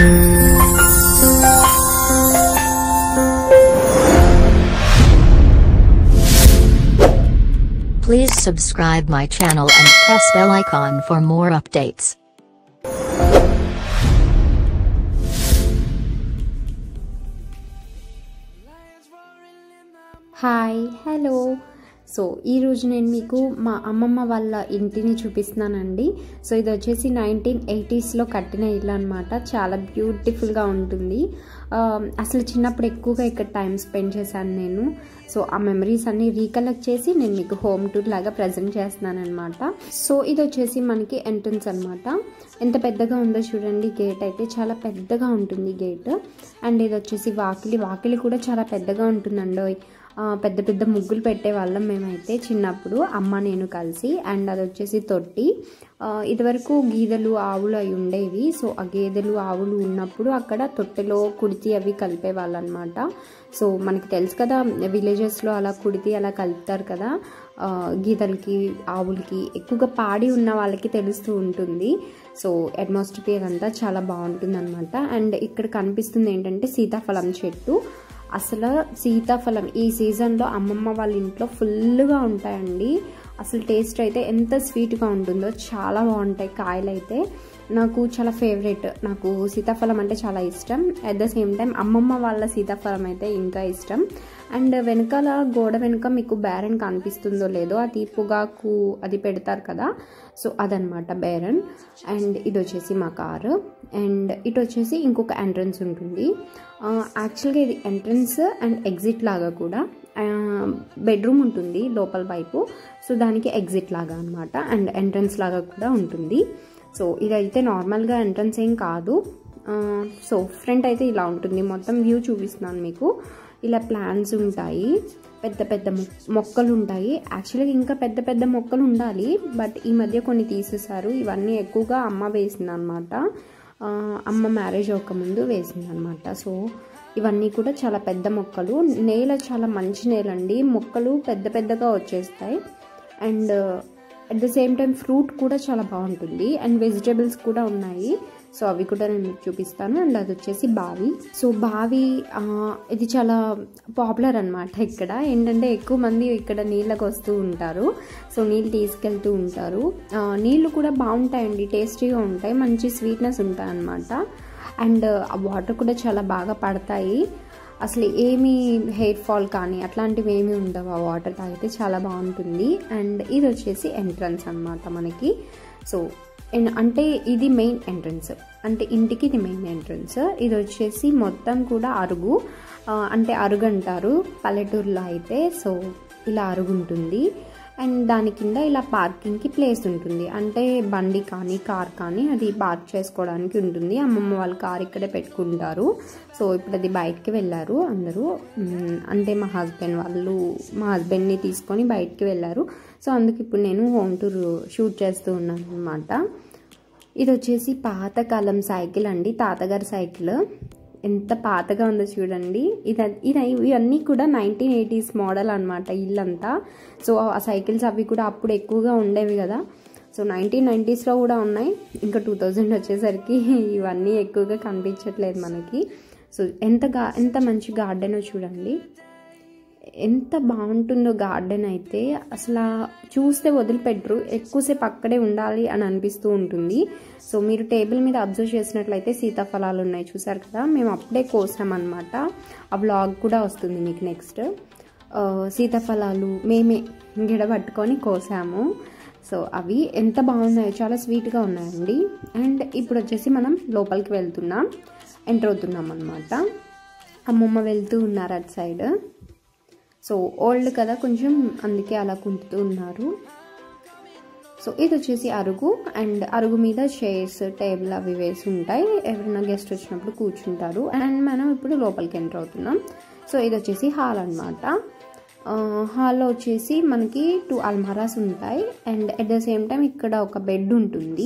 Please subscribe my channel and press bell icon for more updates. Hi hello so ఈరోజు నేను మీకు మా అమ్మమ్మ వాళ్ళ ఇంటిని చూపిస్తున్నానండి సో ఇది వచ్చేసి నైన్టీన్ ఎయిటీస్లో కట్టిన ఇల్లు అనమాట చాలా బ్యూటిఫుల్గా ఉంటుంది ఆ, అసలు చిన్నప్పుడు ఎక్కువగా ఇక్కడ టైం స్పెండ్ చేశాను నేను సో ఆ మెమరీస్ అన్ని రీకలెక్ట్ చేసి నేను మీకు హోమ్ టూర్ లాగా ప్రజెంట్ చేస్తున్నాను అనమాట సో ఇది వచ్చేసి మనకి ఎంట్రన్స్ అనమాట ఎంత పెద్దగా ఉందో చూడండి గేట్ అయితే చాలా పెద్దగా ఉంటుంది గేట్ అండ్ ఇది వచ్చేసి వాకిలి వాకిలి కూడా చాలా పెద్దగా ఉంటుందండి ఆ, పెద్ద పెద్ద ముగ్గులు పెట్టేవాళ్ళం మేమైతే చిన్నప్పుడు అమ్మ నేను కలిసి అండ్ అది వచ్చేసి తొట్టి ఆ, ఇదివరకు గీదలు ఆవులు అవి ఉండేవి సో ఆ గేదెలు ఆవులు ఉన్నప్పుడు అక్కడ తొట్టెలో కుడితి అవి కలిపేవాళ్ళు అనమాట సో మనకి తెలుసు కదా విలేజెస్లో అలా కుడితి అలా కలుపుతారు కదా ఆ, గీదలకి ఆవులకి ఎక్కువగా పాడి ఉన్న వాళ్ళకి తెలుస్తూ ఉంటుంది సో అట్మాస్ఫియర్ అంతా చాలా బాగుంటుంది అనమాట అండ్ ఇక్కడ కనిపిస్తుంది ఏంటంటే సీతాఫలం చెట్టు అసలు సీతాఫలం ఈ సీజన్లో అమ్మమ్మ వాళ్ళ ఇంట్లో ఫుల్గా ఉంటాయండి అసలు టేస్ట్ అయితే ఎంత స్వీట్గా ఉంటుందో చాలా బాగుంటాయి కాయలు అయితే నాకు చాలా ఫేవరెట్ నాకు సీతాఫలం అంటే చాలా ఇష్టం అట్ ద సేమ్ టైం అమ్మమ్మ వాళ్ళ సీతాఫలం అయితే ఇంకా ఇష్టం అండ్ వెనకాల గోడ వెనుక మీకు బేరన్ కనిపిస్తుందో లేదో అది పొగాకు అది పెడతారు కదా సో అదనమాట బేరన్ అండ్ ఇది వచ్చేసి మా కారు అండ్ ఇటు వచ్చేసి ఇంకొక ఎంట్రన్స్ ఉంటుంది యాక్చువల్గా ఇది ఎంట్రన్స్ అండ్ ఎగ్జిట్ లాగా కూడా బెడ్రూమ్ ఉంటుంది లోపల వైపు సో దానికి ఎగ్జిట్ లాగా అనమాట అండ్ ఎంట్రన్స్ లాగా కూడా ఉంటుంది సో ఇదైతే నార్మల్గా ఎంట్రన్స్ ఏం కాదు సో ఫ్రంట్ అయితే ఇలా ఉంటుంది మొత్తం వ్యూ చూపిస్తున్నాను మీకు ఇలా ప్లాన్స్ ఉంటాయి పెద్ద పెద్ద మొ- మొక్కలు ఉంటాయి యాక్చువల్గా ఇంకా పెద్ద పెద్ద మొక్కలు ఉండాలి బట్ ఈ మధ్య కొన్ని తీసేశారు ఇవన్నీ ఎక్కువగా అమ్మ వేసింది అనమాట అమ్మ మ్యారేజ్ అవ్వకముందు వేసింది అనమాట సో ఇవన్నీ కూడా చాలా పెద్ద మొక్కలు నేల చాలా మంచి నేల అండి మొక్కలు పెద్ద పెద్దగా వచ్చేస్తాయి and at the same time fruit కూడా చాలా బాగుంటుంది అండ్ వెజిటేబుల్స్ కూడా ఉన్నాయి సో అవి కూడా నేను మీకు చూపిస్తాను అండ్ అది వచ్చేసి బావి సో బావి ఆ, ఇది చాలా పాపులర్ అనమాట ఇక్కడ ఏంటంటే ఎక్కువ మంది ఇక్కడ నీళ్ళకి వస్తూ ఉంటారు సో నీళ్ళు తీసుకెళ్తూ ఉంటారు ఆ, నీళ్ళు కూడా బాగుంటాయండి టేస్టీగా ఉంటాయి మంచి స్వీట్నెస్ ఉంటాయి అన్నమాట అండ్ ఆ వాటర్ కూడా చాలా బాగా పడతాయి అసలు ఏమీ హెయిర్ ఫాల్ కానీ అట్లాంటివి ఏమీ ఉండవు ఆ వాటర్ తాగితే చాలా బాగుంటుంది అండ్ ఇది వచ్చేసి ఎంట్రన్స్ అన్నమాట మనకి సో ఎన్- అంటే ఇది మెయిన్ ఎంట్రన్స్ అంటే ఇంటికి ఇది మెయిన్ ఎంట్రన్స్ ఇది వచ్చేసి మొత్తం కూడా అరుగు ఆ, అంటే అరుగు అంటారు పల్లెటూరులో అయితే సో ఇలా అరుగు ఉంటుంది అండ్ దాని కింద ఇలా పార్కింగ్కి ప్లేస్ ఉంటుంది అంటే బండి కానీ కార్ కానీ అది పార్క్ చేసుకోవడానికి ఉంటుంది అమ్మమ్మ వాళ్ళ కార్ ఇక్కడే పెట్టుకుంటారు సో ఇప్పుడు అది బయటికి వెళ్ళారు అందరూ మ్, అంటే మా హస్బెండ్ వాళ్ళు మా హస్బెండ్ని తీసుకొని బయటికి వెళ్ళారు సో అందుకు ఇప్పుడు నేను హోమ్ టూర్ షూట్ చేస్తూ ఉన్నాను అనమాట ఇది వచ్చేసి పాతకాలం సైకిల్ అండి తాతగారి సైకిల్ ఎంత పాతగా ఉందో చూడండి ఇది ఇది ఇవన్నీ కూడా నైన్టీన్ ఎయిటీస్ మోడల్ అనమాట ఇల్లంతా సో ఆ సైకిల్స్ అవి కూడా అప్పుడు ఎక్కువగా ఉండేవి కదా సో నైన్టీన్ నైంటీస్లో కూడా ఉన్నాయి ఇంకా టూ థౌజండ్ వచ్చేసరికి ఇవన్నీ ఎక్కువగా కనిపించట్లేదు మనకి సో ఎంత గా ఎంత మంచి గార్డెనో చూడండి ఎంత బాగుంటుందో గార్డెన్ అయితే అసలు చూస్తే వదిలిపెట్టరు ఎక్కువసేపు అక్కడే ఉండాలి అని అనిపిస్తూ ఉంటుంది సో మీరు టేబుల్ మీద అబ్జర్వ్ చేసినట్లయితే సీతాఫలాలు ఉన్నాయి చూసారు కదా మేము అప్పుడే కోసామన్నమాట ఆ బ్లాగ్ కూడా వస్తుంది మీకు నెక్స్ట్ సీతాఫలాలు మేమే గిడ పట్టుకొని కోసాము సో అవి ఎంత బాగున్నాయో చాలా స్వీట్గా ఉన్నాయండి అండ్ ఇప్పుడు వచ్చేసి మనం లోపలికి వెళ్తున్నాం ఎంటర్ అవుతున్నాం అనమాట అమ్మమ్మ వెళ్తూ ఉన్నారు అటు సైడ్ సో ఓల్డ్ కదా కొంచెం అందుకే అలా కుంటుతూ ఉన్నారు సో ఇది వచ్చేసి అరుగు అండ్ అరుగు మీద చైర్స్ టేబుల్ అవి వేసి ఉంటాయి ఎవరైనా గెస్ట్ వచ్చినప్పుడు కూర్చుంటారు అండ్ మనం ఇప్పుడు లోపలికి ఎంటర్ అవుతున్నాం సో ఇది వచ్చేసి హాల్ అనమాట హాల్లో వచ్చేసి మనకి టూ అల్మారాస్ ఉంటాయి and at the same time ఇక్కడ ఒక బెడ్ ఉంటుంది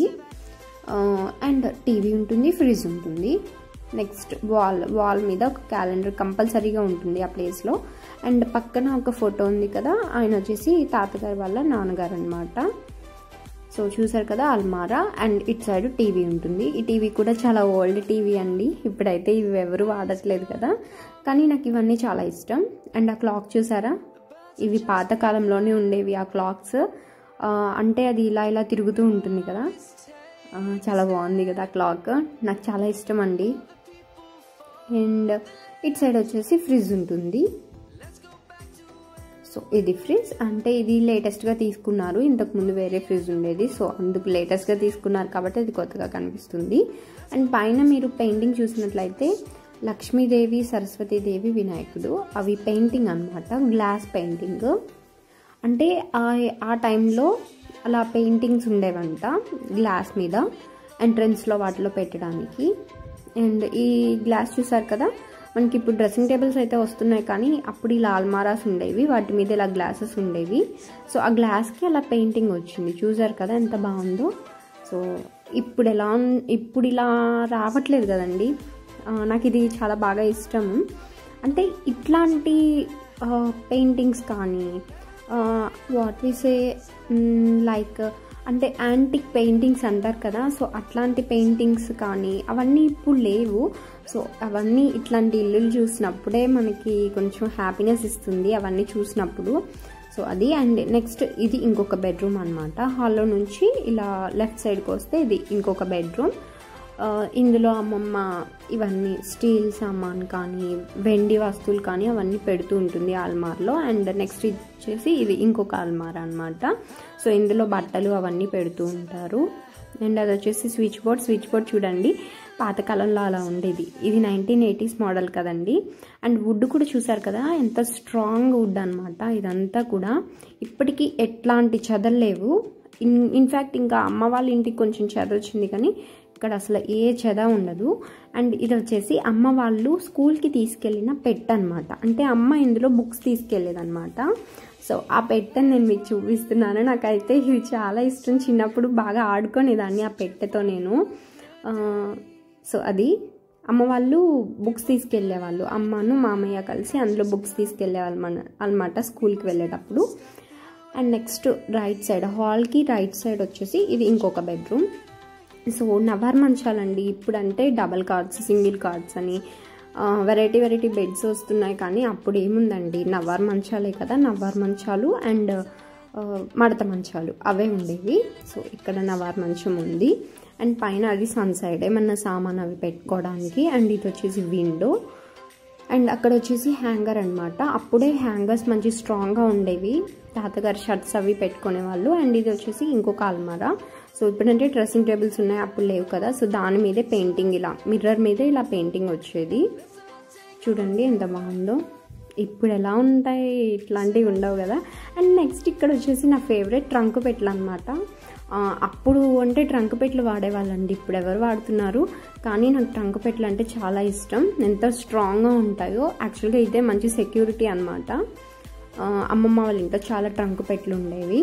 అండ్ టీవీ ఉంటుంది ఫ్రిడ్జ్ ఉంటుంది నెక్స్ట్ వాల్ వాల్ మీద ఒక క్యాలెండర్ కంపల్సరీగా ఉంటుంది ఆ ప్లేస్లో అండ్ పక్కన ఒక ఫోటో ఉంది కదా ఆయన వచ్చేసి తాతగారి వాళ్ళ నాన్నగారు అనమాట సో చూసారు కదా అల్మారా అండ్ ఇట్ సైడ్ టీవీ ఉంటుంది ఈ టీవీ కూడా చాలా ఓల్డ్ టీవీ అండి ఇప్పుడైతే ఇవి ఎవరు వాడట్లేదు కదా కానీ నాకు ఇవన్నీ చాలా ఇష్టం అండ్ ఆ క్లాక్ చూసారా ఇవి పాత కాలంలోనే ఉండేవి ఆ క్లాక్స్ అంటే అది ఇలా ఇలా తిరుగుతూ ఉంటుంది కదా ఆ, చాలా బాగుంది కదా క్లాక్ నాకు చాలా ఇష్టం అండి అండ్ ఇట్ సైడ్ వచ్చేసి ఫ్రిడ్జ్ ఉంటుంది సో ఇది ఫ్రిడ్జ్ అంటే ఇది లేటెస్ట్గా తీసుకున్నారు ఇంతకుముందు వేరే ఫ్రిడ్జ్ ఉండేది సో అందుకు లేటెస్ట్గా తీసుకున్నారు కాబట్టి అది కొత్తగా కనిపిస్తుంది అండ్ పైన మీరు పెయింటింగ్ చూసినట్లయితే లక్ష్మీదేవి సరస్వతీదేవి వినాయకుడు అవి పెయింటింగ్ అన్నమాట గ్లాస్ పెయింటింగ్ అంటే ఆ ఆ టైంలో అలా పెయింటింగ్స్ ఉండేవంట గ్లాస్ మీద ఎంట్రన్స్లో వాటిలో పెట్టడానికి అండ్ ఈ గ్లాస్ చూసారు కదా మనకి ఇప్పుడు డ్రెస్సింగ్ టేబుల్స్ అయితే వస్తున్నాయి కానీ అప్పుడు ఇలా అల్మారాస్ ఉండేవి వాటి మీద ఇలా గ్లాసెస్ ఉండేవి సో ఆ గ్లాస్కి అలా పెయింటింగ్ వచ్చింది చూసారు కదా ఎంత బాగుందో సో ఇప్పుడు ఎలా ఉన్- ఇప్పుడు ఇలా రావట్లేదు కదండి ఆ, నాకు ఇది చాలా బాగా ఇష్టం అంటే ఇట్లాంటి పెయింటింగ్స్ కానీ వాట్ వి సే లైక్ అంటే యాంటిక్ పెయింటింగ్స్ అంటారు కదా సో అట్లాంటి పెయింటింగ్స్ కానీ అవన్నీ ఇప్పుడు లేవు సో అవన్నీ ఇట్లాంటి ఇల్లులు చూసినప్పుడే మనకి కొంచెం హ్యాపీనెస్ ఇస్తుంది అవన్నీ చూసినప్పుడు సో అది అండ్ నెక్స్ట్ ఇది ఇంకొక బెడ్రూమ్ అనమాట హాల్లో నుంచి ఇలా లెఫ్ట్ సైడ్కి వస్తే ఇది ఇంకొక బెడ్రూమ్ ఆ, ఇందులో అమ్మమ్మ ఇవన్నీ స్టీల్ సామాన్ కానీ వెండి వస్తువులు కానీ అవన్నీ పెడుతూ ఉంటుంది ఆల్మార్లో అండ్ నెక్స్ట్ వచ్చేసి ఇది ఇంకొక ఆల్మార్ అనమాట సో ఇందులో బట్టలు అవన్నీ పెడుతూ ఉంటారు అండ్ అది వచ్చేసి స్విచ్ బోర్డ్ స్విచ్ బోర్డ్ చూడండి పాతకాలంలో అలా ఉండేది ఇది నైన్టీన్ ఎయిటీస్ మోడల్ కదండి అండ్ వుడ్ కూడా చూసారు కదా ఎంత స్ట్రాంగ్ వుడ్ అనమాట ఇదంతా కూడా ఇప్పటికీ ఎట్లాంటి చెదలేవు ఇన్ ఇన్ఫ్యాక్ట్ ఇంకా అమ్మ వాళ్ళ ఇంటికి కొంచెం చెద వచ్చింది కానీ ఇక్కడ అసలు ఏ చెద ఉండదు అండ్ ఇది వచ్చేసి అమ్మ వాళ్ళు స్కూల్కి తీసుకెళ్ళిన పెట్ అనమాట అంటే అమ్మ ఇందులో బుక్స్ తీసుకెళ్ళేదన్నమాట సో ఆ పెట్టని నేను మీకు చూపిస్తున్నాను నాకైతే ఇది చాలా ఇష్టం చిన్నప్పుడు బాగా ఆడుకునేదాన్ని ఆ పెట్టెతో నేను ఆ, సో అది అమ్మ వాళ్ళు బుక్స్ తీసుకెళ్ళేవాళ్ళు అమ్మను మామయ్య కలిసి అందులో బుక్స్ తీసుకెళ్ళేవాళ్ళు మన అనమాట స్కూల్కి వెళ్ళేటప్పుడు అండ్ నెక్స్ట్ రైట్ సైడ్ హాల్కి రైట్ సైడ్ వచ్చేసి ఇది ఇంకొక బెడ్రూమ్ సో నవార్ మంచాలండి ఇప్పుడు అంటే డబల్ కార్డ్స్ సింగిల్ కార్డ్స్ అని వెరైటీ వెరైటీ బెడ్స్ వస్తున్నాయి కానీ అప్పుడు ఏముందండి నవార్ మంచాలే కదా నవార్ మంచాలు అండ్ మడత మంచాలు అవే ఉండేవి సో ఇక్కడ నవార్ మంచం ఉంది అండ్ పైన అది సన్ సైడ్ ఏమన్నా సామాన్ అవి పెట్టుకోవడానికి అండ్ ఇది వచ్చేసి విండో అండ్ అక్కడ వచ్చేసి హ్యాంగర్ అనమాట అప్పుడే హ్యాంగర్స్ మంచి స్ట్రాంగ్గా ఉండేవి తాతగారి షర్ట్స్ అవి పెట్టుకునే వాళ్ళు అండ్ ఇది వచ్చేసి ఇంకొక అల్మారా సో ఇప్పుడంటే డ్రెస్సింగ్ టేబుల్స్ ఉన్నాయి అప్పుడు లేవు కదా సో దాని మీదే పెయింటింగ్ ఇలా మిర్రర్ మీదే ఇలా పెయింటింగ్ వచ్చేది చూడండి ఎంత బాగుందో ఇప్పుడు ఎలా ఉంటాయి ఇట్లాంటివి ఉండవు కదా అండ్ నెక్స్ట్ ఇక్కడ వచ్చేసి నా ఫేవరెట్ ట్రంక్ పెట్లు అనమాట అప్పుడు అంటే ట్రంక్ పెట్లు వాడేవాళ్ళండి ఇప్పుడు ఎవరు వాడుతున్నారు కానీ నాకు ట్రంక్ పెట్లు అంటే చాలా ఇష్టం ఎంత స్ట్రాంగ్గా ఉంటాయో యాక్చువల్గా ఇదే మంచి సెక్యూరిటీ అనమాట అమ్మమ్మ వాళ్ళ ఇంట్లో చాలా ట్రంక్ పెట్లు ఉండేవి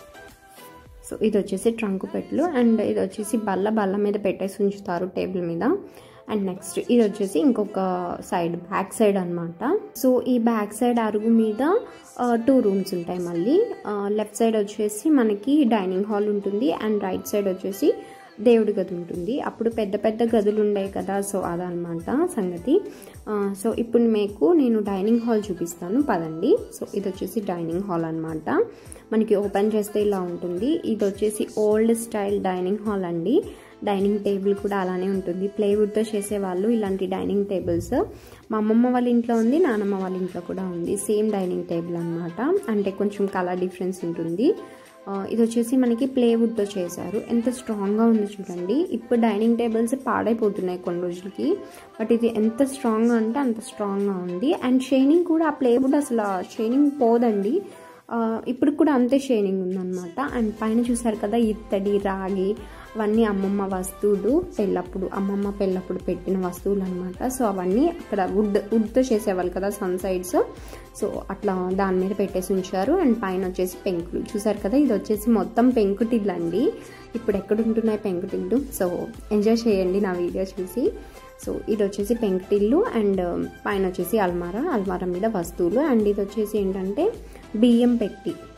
సో ఇది వచ్చేసి ట్రంక్ పెట్లు అండ్ ఇది వచ్చేసి బల్ల బల్ల మీద పెట్టేసి ఉంచుతారు టేబుల్ మీద అండ్ నెక్స్ట్ ఇది వచ్చేసి ఇంకొక సైడ్ బ్యాక్ సైడ్ అనమాట సో ఈ బ్యాక్ సైడ్ అరుగు మీద టూ రూమ్స్ ఉంటాయి మళ్ళీ లెఫ్ట్ సైడ్ వచ్చేసి మనకి డైనింగ్ హాల్ ఉంటుంది అండ్ రైట్ సైడ్ వచ్చేసి దేవుడి గది ఉంటుంది అప్పుడు పెద్ద పెద్ద గదులు ఉండేవి కదా సో అదనమాట సంగతి ఆ, సో ఇప్పుడు మీకు నేను డైనింగ్ హాల్ చూపిస్తాను పదండి సో ఇది వచ్చేసి డైనింగ్ హాల్ అనమాట మనకి ఓపెన్ చేస్తే ఇలా ఉంటుంది ఇది వచ్చేసి ఓల్డ్ స్టైల్ డైనింగ్ హాల్ అండి డైనింగ్ టేబుల్ కూడా అలానే ఉంటుంది ప్లేవుడ్తో చేసేవాళ్ళు ఇలాంటి డైనింగ్ టేబుల్స్ మా అమ్మమ్మ వాళ్ళ ఇంట్లో ఉంది నానమ్మ వాళ్ళ ఇంట్లో కూడా ఉంది సేమ్ డైనింగ్ టేబుల్ అనమాట అంటే కొంచెం కలర్ డిఫరెన్స్ ఉంటుంది ఆ, ఇది వచ్చేసి మనకి ప్లేవుడ్తో చేశారు ఎంత స్ట్రాంగ్గా ఉంది చూడండి ఇప్పుడు డైనింగ్ టేబుల్స్ పాడైపోతున్నాయి కొన్ని రోజులకి బట్ ఇది ఎంత స్ట్రాంగ్గా అంటే అంత స్ట్రాంగ్గా ఉంది అండ్ షైనింగ్ కూడా ఆ ప్లేవుడ్ అసలు షైనింగ్ పోదండి ఆ, ఇప్పుడు కూడా అంతే షైనింగ్ ఉందన్నమాట అండ్ పైన చూసారు కదా ఇత్తడి రాగి అవన్నీ అమ్మమ్మ వస్తువులు పెళ్ళప్పుడు అమ్మమ్మ పెళ్ళప్పుడు పెట్టిన వస్తువులు అనమాట సో అవన్నీ అక్కడ వుడ్ వుడ్తో చేసేవాళ్ళు కదా సన్ సైడ్స్ సో అట్లా దాని మీద పెట్టేసి ఉంచారు అండ్ పైన వచ్చేసి పెంకులు చూసారు కదా ఇది వచ్చేసి మొత్తం పెంకుటిల్లు అండి ఇప్పుడు ఎక్కడ ఉంటున్నాయి పెంకుటిల్లు సో ఎంజాయ్ చేయండి నా వీడియో చూసి సో ఇది వచ్చేసి పెంకుటిల్లు అండ్ పైన వచ్చేసి అల్మారా అల్మారా మీద వస్తువులు అండ్ ఇది వచ్చేసి ఏంటంటే బియ్యం పెట్టి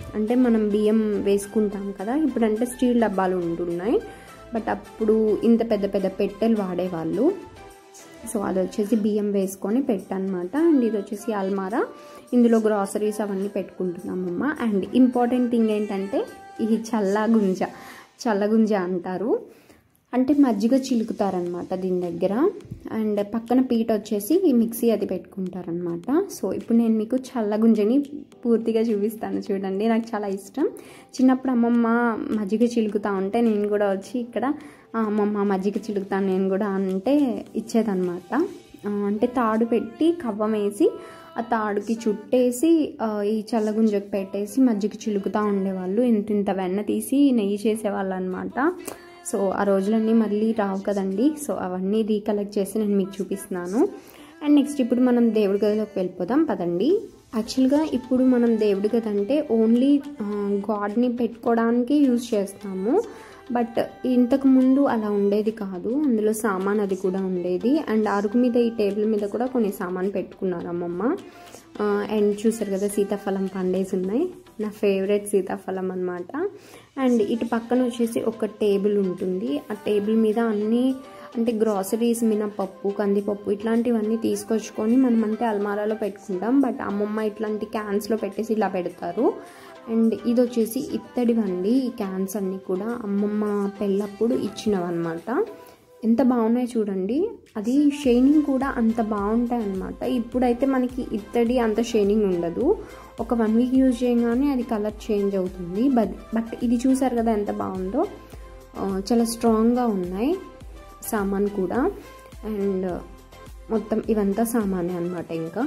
అంటే మనం బియ్యం వేసుకుంటాం కదా ఇప్పుడంటే స్టీల్ డబ్బాలు ఉంటున్నాయి బట్ అప్పుడు ఇంత పెద్ద పెద్ద పెట్టెలు వాడేవాళ్ళు సో అది వచ్చేసి బియ్యం వేసుకొని పెట్టనమాట అండ్ ఇది వచ్చేసి అల్మారా ఇందులో గ్రాసరీస్ అవన్నీ పెట్టుకుంటున్నామమ్మ అండ్ ఇంపార్టెంట్ థింగ్ ఏంటంటే ఇది చల్లగుంజ చల్లగుంజ అంటారు అంటే మజ్జిగ చిలుకుతారనమాట దీని దగ్గర అండ్ పక్కన పీట వచ్చేసి మిక్సీ అది పెట్టుకుంటారనమాట సో ఇప్పుడు నేను మీకు చల్లగుంజని పూర్తిగా చూపిస్తాను చూడండి నాకు చాలా ఇష్టం చిన్నప్పుడు అమ్మమ్మ మజ్జిగ చిలుకుతా ఉంటే నేను కూడా వచ్చి ఇక్కడ "ఆ, అమ్మమ్మ మజ్జిగ చిలుకుతాను నేను కూడా అంటే ఇచ్చేదనమాట ఆ, అంటే తాడు పెట్టి కవ్వం వేసి ఆ తాడుకి చుట్టేసి ఆ, ఈ చల్లగుంజకు పెట్టేసి మజ్జిగ చిలుకుతూ ఉండేవాళ్ళు ఇంత ఇంత వెన్న తీసి నెయ్యి చేసేవాళ్ళు అనమాట సో ఆ రోజులన్నీ మళ్ళీ రావు కదండి సో అవన్నీ రీకలెక్ట్ చేసి నేను మీకు చూపిస్తున్నాను అండ్ నెక్స్ట్ ఇప్పుడు మనం దేవుడి గదిలోకి వెళ్ళిపోదాం పదండి యాక్చువల్గా ఇప్పుడు మనం దేవుడి గది అంటే ఓన్లీ గాడ్ని పెట్టుకోవడానికి యూజ్ చేస్తాము బట్ ఇంతకు ముందు అలా ఉండేది కాదు అందులో సామాన్ అది కూడా ఉండేది అండ్ అరుగు మీద ఈ టేబుల్ మీద కూడా కొన్ని సామాన్ పెట్టుకున్నారు అమ్మమ్మ ఆ, అండ్ చూసారు కదా సీతాఫలం పండేసి ఉన్నాయి నా ఫేవరెట్ సీతాఫలం అనమాట అండ్ ఇటు పక్కన వచ్చేసి ఒక టేబుల్ ఉంటుంది ఆ టేబుల్ మీద అన్ని అంటే గ్రాసరీస్ మినపప్పు కందిపప్పు ఇట్లాంటివన్నీ తీసుకొచ్చుకొని మనం అంటే అల్మారాలో పెట్టుకుంటాం బట్ అమ్మమ్మ ఇట్లాంటి క్యాన్స్లో పెట్టేసి ఇలా పెడతారు అండ్ ఇది వచ్చేసి ఇత్తడివండి ఈ క్యాన్స్ అన్నీ కూడా అమ్మమ్మ పెళ్ళప్పుడు ఇచ్చినవన్నమాట ఎంత బాగున్నాయి చూడండి అది షైనింగ్ కూడా అంత బాగుంటాయి అన్నమాట ఇప్పుడైతే మనకి ఇత్తడి అంత షైనింగ్ ఉండదు ఒక వన్ వీక్ యూజ్ చేయగానే అది కలర్ చేంజ్ అవుతుంది బట్ బట్ ఇది చూసారు కదా ఎంత బాగుందో ఆ, చాలా స్ట్రాంగ్గా ఉన్నాయి సామాన్ కూడా అండ్ మొత్తం ఇవంతా సామానే అనమాట ఇంకా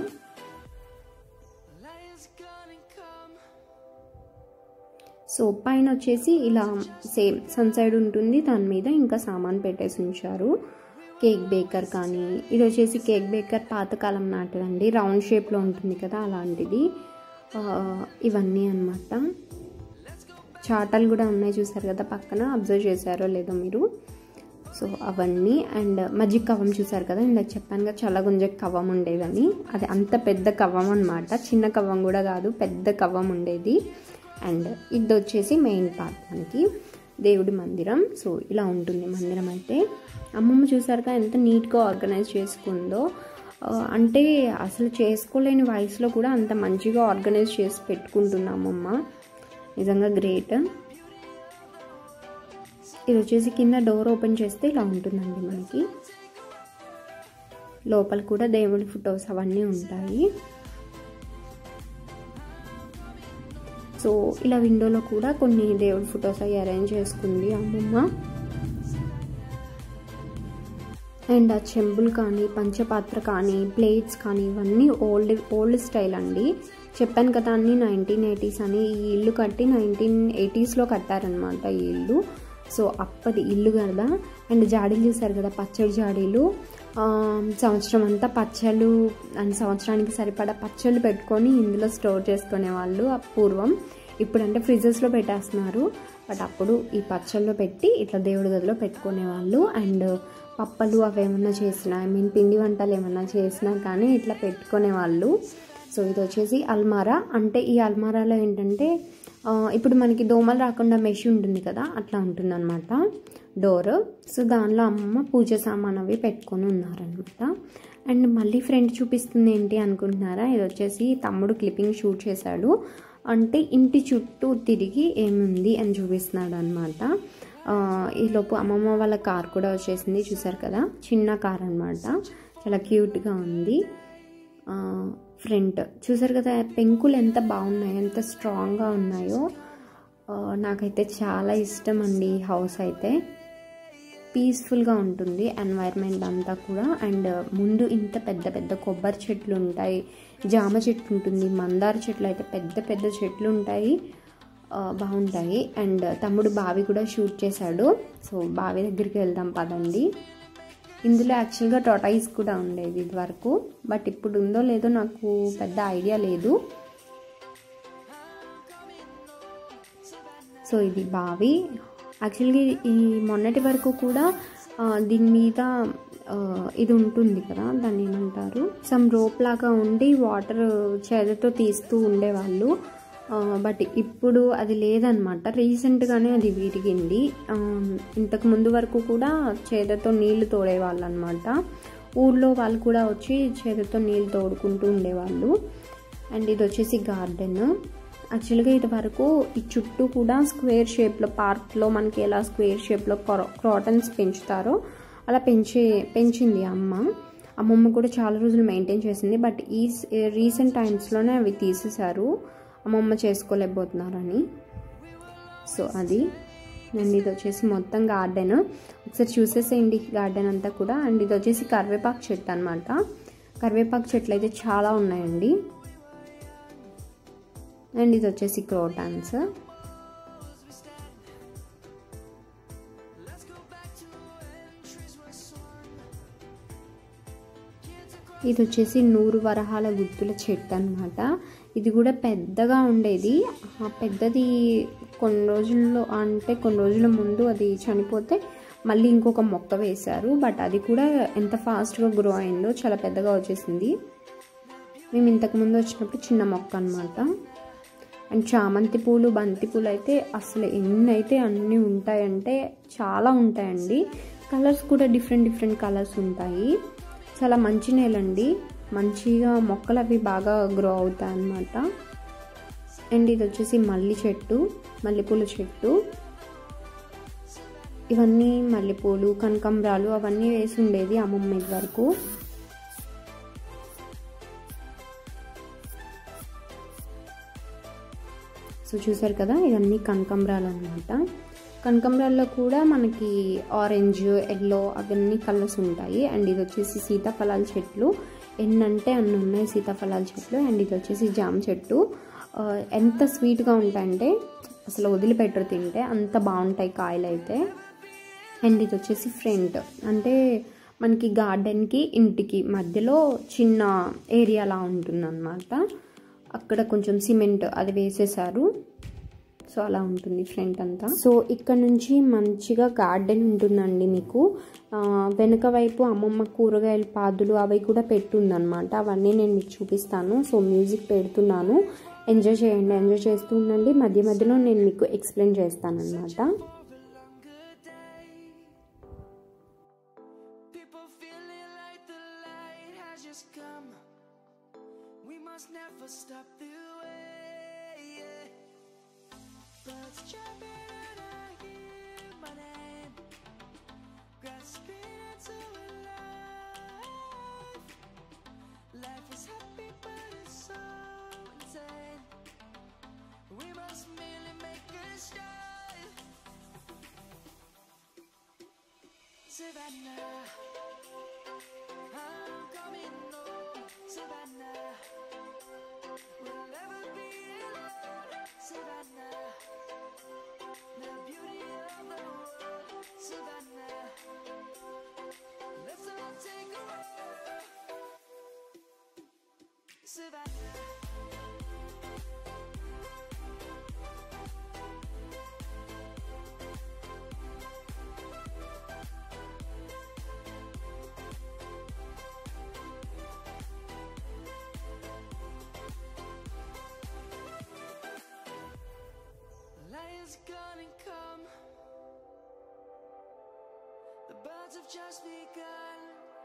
సో పైన వచ్చేసి ఇలా సేమ్ సన్ సైడ్ ఉంటుంది దాని మీద ఇంకా సామాన్ పెట్టేసి ఉంచారు కేక్ బేకర్ కానీ ఇది వచ్చేసి కేక్ బేకర్ పాతకాలం నాటిదండి రౌండ్ షేప్లో ఉంటుంది కదా అలాంటిది ఆ, ఇవన్నీ అన్నమాట చాటలు కూడా ఉన్నాయి చూసారు కదా పక్కన అబ్జర్వ్ చేశారో లేదో మీరు సో అవన్నీ అండ్ మజ్జిగ కవ్వం చూసారు కదా ఇందాక చెప్పాను కదా చల్లగుంజ కవ్వం ఉండేదని అది అంత పెద్ద కవ్వం అనమాట చిన్న కవ్వం కూడా కాదు పెద్ద కవ్వం ఉండేది అండ్ ఇది వచ్చేసి మెయిన్ పార్ట్ మనకి దేవుడి మందిరం సో ఇలా ఉంటుంది మందిరం అయితే అమ్మమ్మ చూసారుగా ఎంత నీట్గా ఆర్గనైజ్ చేసుకుందో ఆ, అంటే అసలు చేసుకోలేని వయసులో కూడా అంత మంచిగా ఆర్గనైజ్ చేసి పెట్టుకుంటున్నామమ్మ నిజంగా గ్రేట్ ఇది వచ్చేసి కింద డోర్ ఓపెన్ చేస్తే ఇలా ఉంటుందండి మనకి లోపల కూడా దేవుడి ఫొటోస్ అవన్నీ ఉంటాయి సో ఇలా విండోలో కూడా కొన్ని దేవుడి ఫొటోస్ అవి అరేంజ్ చేసుకుంది అమ్మమ్మ అండ్ ఆ చెంబులు కానీ పంచపాత్ర కానీ ప్లేట్స్ కానీ ఇవన్నీ ఓల్డ్ ఓల్డ్ స్టైల్ అండి చెప్పాను కదా అన్ని నైన్టీన్ ఎయిటీస్ అని ఈ ఇల్లు కట్టి నైన్టీన్ ఎయిటీస్లో కట్టారనమాట ఈ ఇల్లు సో అప్పటి ఇల్లు కదా అండ్ జాడీలు చూసారు కదా పచ్చడి జాడీలు ఆ, సంవత్సరం అంతా పచ్చళ్ళు అండ్ సంవత్సరానికి సరిపడా పచ్చళ్ళు పెట్టుకొని ఇందులో స్టోర్ చేసుకునే వాళ్ళు ఆ పూర్వం ఇప్పుడంటే ఫ్రిడ్జెస్లో పెట్టేస్తున్నారు బట్ అప్పుడు ఈ పచ్చళ్ళు పెట్టి ఇట్లా దేవుడి గదిలో పెట్టుకునే వాళ్ళు అండ్ పప్పలు అవి ఏమన్నా చేసినా ఐ మీన్ పిండి వంటలు ఏమన్నా చేసినా కానీ ఇట్లా పెట్టుకునే వాళ్ళు సో ఇది వచ్చేసి అల్మారా అంటే ఈ అల్మారాలో ఏంటంటే ఆ, ఇప్పుడు మనకి దోమలు రాకుండా మెష్ ఉంటుంది కదా అట్లా ఉంటుంది అనమాట డోర్ సో దానిలో అమ్మమ్మ పూజ సామాన్ అవి పెట్టుకొని ఉన్నారనమాట అండ్ మళ్ళీ ఫ్రెండ్ చూపిస్తుంది ఏంటి అనుకుంటున్నారా ఇది వచ్చేసి తమ్ముడు క్లిప్పింగ్ షూట్ చేశాడు అంటే ఇంటి చుట్టూ తిరిగి ఏముంది అని చూపిస్తున్నాడు అనమాట ఈలోపు అమ్మమ్మ వాళ్ళ కార్ కూడా వచ్చేసింది చూసారు కదా చిన్న కార్ అనమాట చాలా క్యూట్గా ఉంది ఫ్రంట్ చూసారు కదా పెంకులు ఎంత బాగున్నాయో ఎంత స్ట్రాంగ్గా ఉన్నాయో ఆ, నాకైతే చాలా ఇష్టం అండి ఈ హౌస్ అయితే పీస్ఫుల్గా ఉంటుంది ఎన్వైర్న్మెంట్ అంతా కూడా అండ్ ముందు ఇంత పెద్ద పెద్ద కొబ్బరి చెట్లు ఉంటాయి జామ చెట్లు ఉంటుంది మందార చెట్లు అయితే పెద్ద పెద్ద చెట్లు ఉంటాయి ఆ, బాగుంటాయి అండ్ తమ్ముడు బావి కూడా షూట్ చేశాడు సో బావి దగ్గరికి వెళ్దాం పదండి ఇందులో యాక్చువల్గా టొటైస్ కూడా ఉండేది ఇది వరకు బట్ ఇప్పుడు ఉందో లేదో నాకు పెద్ద ఐడియా లేదు సో ఇది బావి యాక్చువల్గా ఈ మొన్నటి వరకు కూడా ఆ, దీని మీద ఆ, ఇది ఉంటుంది కదా దాన్ని ఏమంటారు సమ్ రోప్ లాగా ఉండి వాటర్ చేదతో తీస్తూ ఉండేవాళ్ళు బట్ ఇప్పుడు అది లేదనమాట రీసెంట్గానే అది విరిగింది ఆ, ఇంతకు ముందు వరకు కూడా చేదతో నీళ్లు తోడేవాళ్ళు అనమాట ఊళ్ళో వాళ్ళు కూడా వచ్చి చేదతో నీళ్ళు తోడుకుంటూ ఉండేవాళ్ళు అండ్ ఇది వచ్చేసి గార్డెన్ యాక్చువల్గా ఇది వరకు ఈ చుట్టూ కూడా స్క్వేర్ షేప్లో పార్క్లో మనకి ఎలా స్క్వేర్ షేప్లో క్రాటన్స్ పెంచుతారో అలా పెంచే పెంచింది అమ్మ అమ్మమ్మ కూడా చాలా రోజులు మెయింటైన్ చేసింది బట్ ఈ రీసెంట్ టైమ్స్లోనే అవి తీసేశారు అమ్మమ్మ చేసుకోలేకపోతున్నారని సో అది అండ్ ఇది వచ్చేసి మొత్తం గార్డెన్ ఒకసారి చూసేసేయండి గార్డెన్ అంతా కూడా అండ్ ఇది వచ్చేసి కరివేపాకు చెట్టు అనమాట కరివేపాకు చెట్లు అయితే చాలా ఉన్నాయండి అండ్ ఇది వచ్చేసి క్రోటాన్స్ ఇది వచ్చేసి నూరు వరహాల గుర్తుల చెట్టు అనమాట ఇది కూడా పెద్దగా ఉండేది ఆ పెద్దది కొన్ని రోజుల్లో అంటే కొన్ని రోజుల ముందు అది చనిపోతే మళ్ళీ ఇంకొక మొక్క వేశారు బట్ అది కూడా ఎంత ఫాస్ట్గా గ్రో అయిందో చాలా పెద్దగా వచ్చేసింది మేము ఇంతకు ముందు వచ్చినప్పుడు చిన్న మొక్క అనమాట అండ్ చామంతి పూలు బంతి పూలు అయితే అసలు ఎన్ని అయితే అన్నీ ఉంటాయంటే చాలా ఉంటాయండి కలర్స్ కూడా డిఫరెంట్ డిఫరెంట్ కలర్స్ ఉంటాయి చాలా మంచి నేలండి మంచిగా మొక్కలు అవి బాగా గ్రో అవుతాయి అన్నమాట అండ్ ఇది వచ్చేసి మల్లి చెట్టు మల్లెపూల చెట్టు ఇవన్నీ మల్లెపూలు కనకంబరాలు అవన్నీ వేసి ఉండేది అమ్మమ్మ ఇది వరకు సో చూసారు కదా ఇవన్నీ కనకంబరాలు అనమాట కనకంబరాల్లో కూడా మనకి ఆరెంజ్ ఎల్లో అవన్నీ కలర్స్ ఉంటాయి అండ్ ఇది వచ్చేసి సీతాఫలాల చెట్లు ఎన్నంటే అన్ని ఉన్నాయి సీతాఫలాల చెట్లు అండ్ ఇది వచ్చేసి జామ చెట్టు ఆ, ఎంత స్వీట్గా ఉంటాయంటే అసలు వదిలిపెట్టరు తింటే అంత బాగుంటాయి కాయలు అయితే అండ్ ఇది వచ్చేసి ఫ్రంట్ అంటే మనకి గార్డెన్కి ఇంటికి మధ్యలో చిన్న ఏరియాలా ఉంటుందన్నమాట అక్కడ కొంచెం సిమెంట్ అది వేసేసారు సో అలా ఉంటుంది ఫ్రంట్ అంతా సో ఇక్కడ నుంచి మంచిగా గార్డెన్ ఉంటుందండి మీకు ఆ, వెనక వైపు అమ్మమ్మ కూరగాయల పాదులు అవి కూడా పెట్టుందన్నమాట అవన్నీ నేను మీకు చూపిస్తాను సో మ్యూజిక్ పెడుతున్నాను ఎంజాయ్ చేయండి ఎంజాయ్ చేస్తూ ఉండండి మధ్య మధ్యలో నేను మీకు ఎక్స్ప్లెయిన్ చేస్తాను అనమాట People feeling like the light has just come. We must never stop the way. Yeah. Birds chirping and I hear my name, grasping into life. Life is happy, but it's so insane. We must merely make a start. Savannah, I'm coming home. Savannah, we'll never be alone. Savannah, the beauty of the world. Savannah, let's all take a walk. Savannah. Lion's gonna come. The birds have just begun.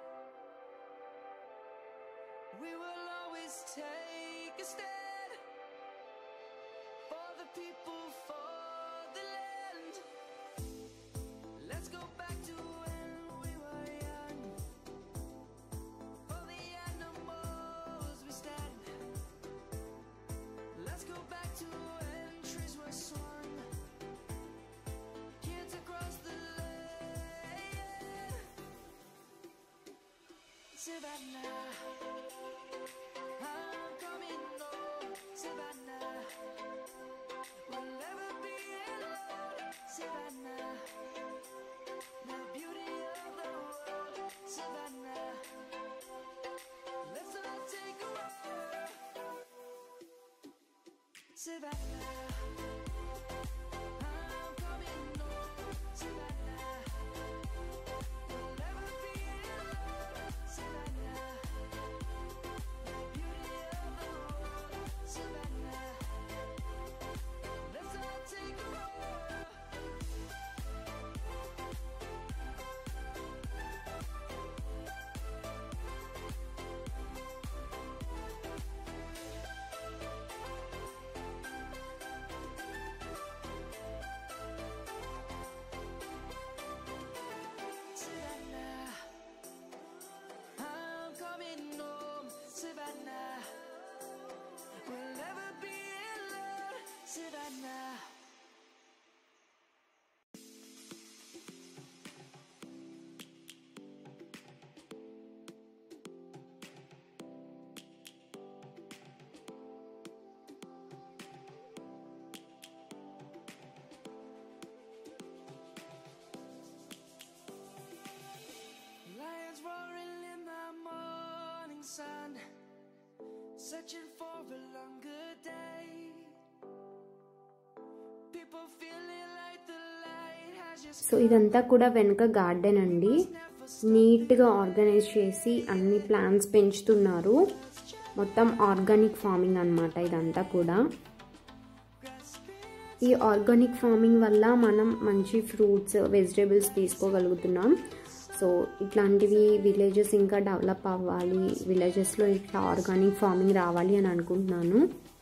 We will always take a stand for the people, for the land. Let's go back to when we were young. For the animals we stand. Let's go back to when trees were swung. Kids across the lane. Savannah. I'm coming home, Savannah. We'll never be alone, Savannah. The beauty of the world, Savannah. Let's all take a walk. Savannah. I'm coming home, Savannah. We'll never be alone, Savannah. The beauty of the world, Savannah. searching for a longer day. People feeling like the light has just so ఇదంతా కూడా వెనుక garden అండి నీట్గా organise చేసి అన్ని plants పెంచుతున్నారు మొత్తం organic farming అన్నమాట ఇదంతా కూడా ఈ ఆర్గానిక్ ఫార్మింగ్ వల్ల మనం మంచి ఫ్రూట్స్ వెజిటేబుల్స్ తీసుకోగలుగుతున్నాం సో ఇట్లాంటివి విలేజెస్ ఇంకా డెవలప్ అవ్వాలి విలేజెస్లో ఇట్లా ఆర్గానిక్ ఫార్మింగ్ రావాలి అని అనుకుంటున్నాను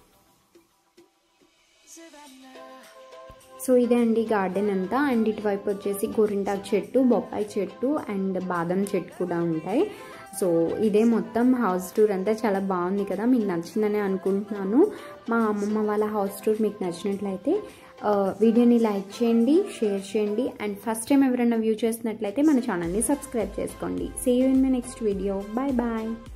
సో ఇదే అండి గార్డెన్ అంతా అండ్ ఇటువైపు వచ్చేసి గోరింటాకు చెట్టు బొప్పాయి చెట్టు అండ్ బాదం చెట్టు కూడా ఉంటాయి సో ఇదే మొత్తం హౌస్ టూర్ అంతా చాలా బాగుంది కదా మీకు నచ్చిందని అనుకుంటున్నాను మా అమ్మమ్మ వాళ్ళ హౌస్ టూర్ మీకు నచ్చినట్లయితే ఆ, వీడియోని లైక్ చేయండి షేర్ చేయండి అండ్ ఫస్ట్ టైం ఎవరైనా వ్యూ చేస్తున్నట్లయితే మన ఛానల్ని సబ్స్క్రైబ్ చేసుకోండి see you in my next video bye bye